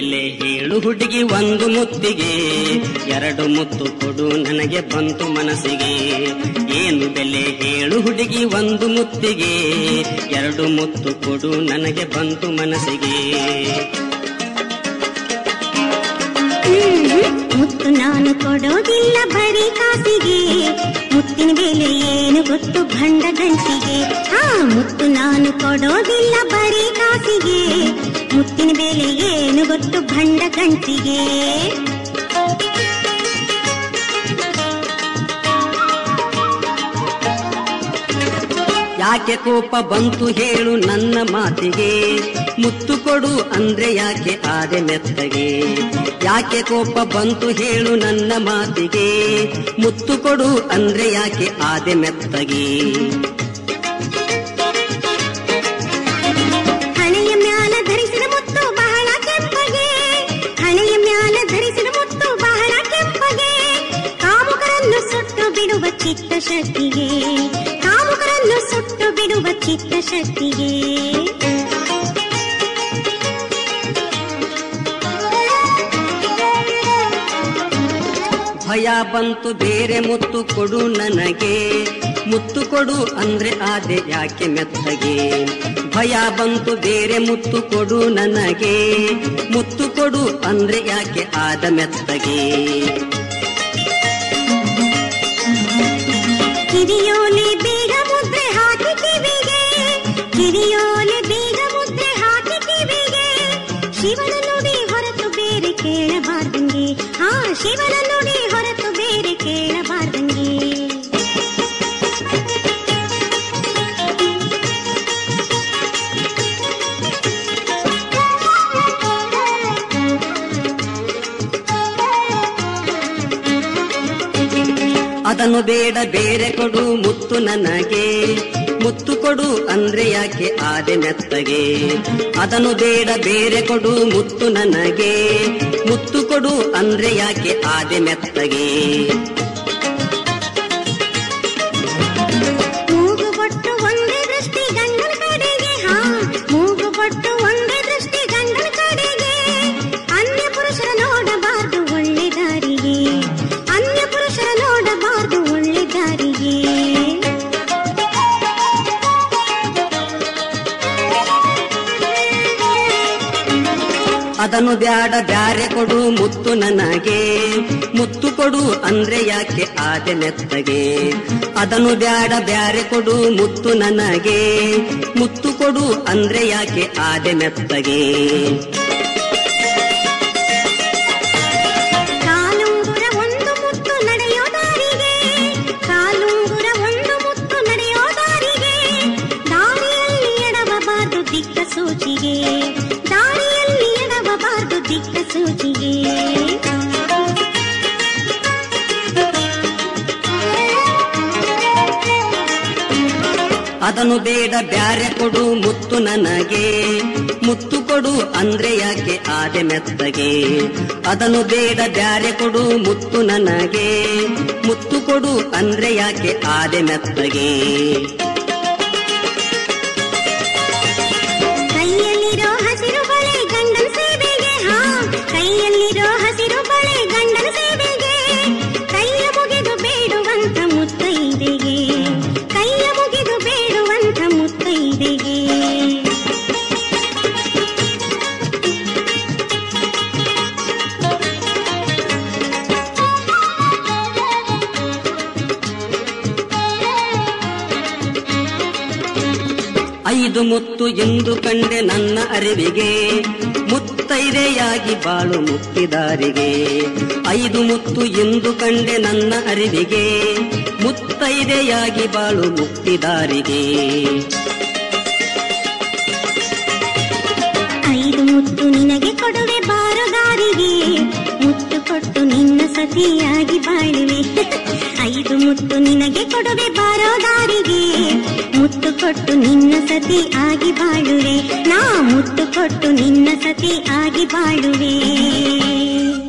ಬೆಲೆ ಹೇಳು ಹುಡುಗಿ ಒಂದು ಮುತ್ತಿಗೆ ಎರಡು ಮುತ್ತು ಕೊಡು ನನಗೆ ಬಂತು ಮನಸ್ಸಿಗೆ ಏನು ಬೆಲೆ ಹೇಳು ಹುಡುಗಿ ಒಂದು ಮುತ್ತಿಗೆ ಎರಡು ಮುತ್ತು ಕೊಡು ನನಗೆ ಬಂತು ಮನಸ್ಸಿಗೆ ಮುತ್ತು ನಾನು ಕೊಡೋದಿಲ್ಲ ಬರೀ ಕಾಸಿಗೆ ಮುತ್ತಿನ ಬೆಲೆ ಏನು ಗೊತ್ತು ಭಂಡ ಗಂಟಿಗೆ ಹಾ ಮುತ್ತು ನಾನು ಕೊಡೋದಿಲ್ಲ ಬರೀ ಕಾಸಿಗೆ ಮುತ್ತಿನ ಬೆಲೆ ಏನು ಗೊತ್ತು ಭಂಡ ಗಂಟಿಗೆ ಯಾಕೆ ಕೋಪ ಬಂತು ಹೇಳು ನನ್ನ ಮಾತಿಗೆ ಮುತ್ತು ಕೊಡು ಅಂದ್ರೆ ಯಾಕೆ ಆದೆ ಮೆತ್ತಗೆ ಯಾಕೆ ಕೋಪ ಬಂತು ಹೇಳು ನನ್ನ ಮಾತಿಗೆ ಮುತ್ತು ಕೊಡು ಅಂದ್ರೆ ಯಾಕೆ ಆದೆ ಮೆತ್ತಗೆ ಹಣೆಯ ಮ್ಯಾಲ ಧರಿಸಿದ ಮುತ್ತು ಬಹಳ ಕೆಂಪಗೆ ಹಣೆಯ ಮ್ಯಾಲ ಧರಿಸಿದ ಮುತ್ತು ಬಹಳ ಕೆಂಪಗೆ ಕಾಮುಕರನ್ನು ಸುಟ್ಟು ಬಿಡುವ ಚಿತ್ತ ಶಕ್ತಿಗೆ ಕಾಮುಕರನ್ನು ಸುಟ್ಟು ಬಿಡುವ ಚಿತ್ತ ಶಕ್ತಿಗೆ ಭಯ ಬಂತು ಬೇರೆ ಮುತ್ತು ಕೊಡು ನನಗೆ ಮುತ್ತು ಕೊಡು ಅಂದ್ರೆ ಆದೆ ಯಾಕೆ ಮೆತ್ತಗೆ ಭಯ ಬಂತು ಬೇರೆ ಮುತ್ತು ಕೊಡು ನನಗೆ ಮುತ್ತು ಕೊಡು ಅಂದ್ರೆ ಯಾಕೆ ಆದ ಮೆತ್ತಗೆ ಕಿರಿಯೋಲೆ ಬೇಗ ಮುದ್ರೆ ಹಾಕಿ ಕಿವಿಗೆ ಕಿರಿಯೋಲೆ ಬೇಗ ಮುದ್ರೆ ಹಾಕಿ ಕಿವಿಗೆ ಶಿವನ ನುಡಿ ಹೊರತು ಬೇರೆ ಕೇಳಬಾರ್ದಂಗೆ ಆ ಶಿವನ ನುಡಿ ಹೊರತು ಬೇರೆ ಕೇಳಬಾರ್ದಂಗೆ ಅದನ್ನು ಬೇಡ ಬೇರೆ ಕೊಡು ಮುತ್ತು ನನಗೆ ಮುತ್ತು ಕೊಡು ಅಂದ್ರೆ ಯಾಕೆ ಆದೆ ಮೆತ್ತಗೆ ಅದನ್ನು ಬೇಡ ಬೇರೆ ಕೊಡು ಮುತ್ತು ನನಗೆ ಮುತ್ತು ಕೊಡು ಅಂದ್ರೆ ಯಾಕೆ ಆದೆ ಮೆತ್ತಗೆ ಮೂಗು ಬೊಟ್ಟು ಒಂದೇ ದೃಷ್ಟಿ ಗಂಡನ ಕಡೆಗೆ ಹಾ ಮೂಗು ಬೊಟ್ಟು ಒಂದೇ ದೃಷ್ಟಿ ಗಂಡನ ಕಡೆಗೆ ಅನ್ಯ ಪುರುಷರ ನೋಡಬಾರ್ದು ಒಳ್ಳೆ ದಾರಿಗೆ ಅನ್ಯ ಪುರುಷರ ನೋಡಬಾರ್ದು ಒಳ್ಳೆ ದಾರಿಗೆ ಅದನ್ನು ಬ್ಯಾಡ ಬ್ಯಾರೆ ಕೊಡು ಮುತ್ತು ನನಗೆ ಮುತ್ತು ಕೊಡು ಅಂದ್ರೆ ಯಾಕೆ ಆದೆ ಮೆತ್ತಗೆ ಅದನ್ನು ಬ್ಯಾಡ ಬ್ಯಾರೆ ಕೊಡು ಮುತ್ತು ನನಗೆ ಮುತ್ತು ಕೊಡು ಅಂದ್ರೆ ಯಾಕೆ ಆದೆ ಮೆತ್ತಗೆ ಕಾಲುಂಗುರ ಒಂದು ಮುತ್ತು ನಡೆಯೋ ದಾರಿಗೆ ಕಾಲುಂಗುರ ಒಂದು ಮುತ್ತು ನಡೆಯೋ ದಾರಿಗೆ ದಾರಿಯಲ್ಲಿ ಎಡವಬಾರದು ದಿಕ್ಕ ಸೂಚಿಗೆ ದಾರಿಯಲ್ಲಿ ಎಡವಬಾರದು ದಿಕ್ಕ ಸೂಚಿಗೆ ಅದನ್ನು ಬೇಡ ಬ್ಯಾರೆ ಕೊಡು ಮುತ್ತು ನನಗೆ ಮುತ್ತು ಕೊಡು ಅಂದ್ರೆ ಯಾಕೆ ಆದೆ ಮೆತ್ತಗೆ ಅದನ್ನು ಬೇಡ ಬ್ಯಾರೆ ಕೊಡು ಮುತ್ತು ನನಗೆ ಮುತ್ತು ಕೊಡು ಅಂದ್ರೆ ಯಾಕೆ ಆದೆ ಮೆತ್ತಗೆ ಕೈಯಲ್ಲಿರೋ ಹಸಿರು ಬಳೆ ಗಂಡನ ಸೇವೆಗೆ ಹಾ ಕೈಯಲ್ಲಿರೋ ಹಸಿರು ಬಳೆ ಗಂಡನ ಸೇವೆಗೆ ಕೈಯ ಮುಗಿದು ಬೇಡುವಂತ ಮುತ್ತೈದೆಗೆ ಕೈಯ ಮುಗಿದು ಬೇಡುವಂತ ಮುತ್ತೈದೆಗೆ ಐದು ಮುತ್ತು ಎಂದು ಕಂಡೆ ನನ್ನ ಅರಿವಿಗೆ ಮುತ್ತೈದೆಯಾಗಿ ಬಾಳು ಮುಕ್ತಿದಾರಿಗೆ ಐದು ಮುತ್ತು ಎಂದು ಕಂಡೆ ನನ್ನ ಅರಿವಿಗೆ ಮುತ್ತೈದೆಯಾಗಿ ಬಾಳು ಮುಕ್ತಿದಾರಿಗೆ ಐದು ಮುತ್ತು ನಿನಗೆ ಕೊಡುವೆ ಬಾರದಾರಿಗೆ ಮುತ್ತು ಕೊಟ್ಟು ನಿನ್ನ ಸತಿಯಾಗಿ ಬಾಳುವೆ ಐದು ಮುತ್ತು ನಿನಗೆ ಕೊಡುವೆ ಬಾರೋದಾರಿಗೆ ಮುತ್ತು ಕೊಟ್ಟು ನಿನ್ನ ಸತಿ ಆಗಿ ಬಾಳುವೆ ನಾ ಮುತ್ತು ಕೊಟ್ಟು ನಿನ್ನ ಸತಿ ಆಗಿ ಬಾಳುವೆ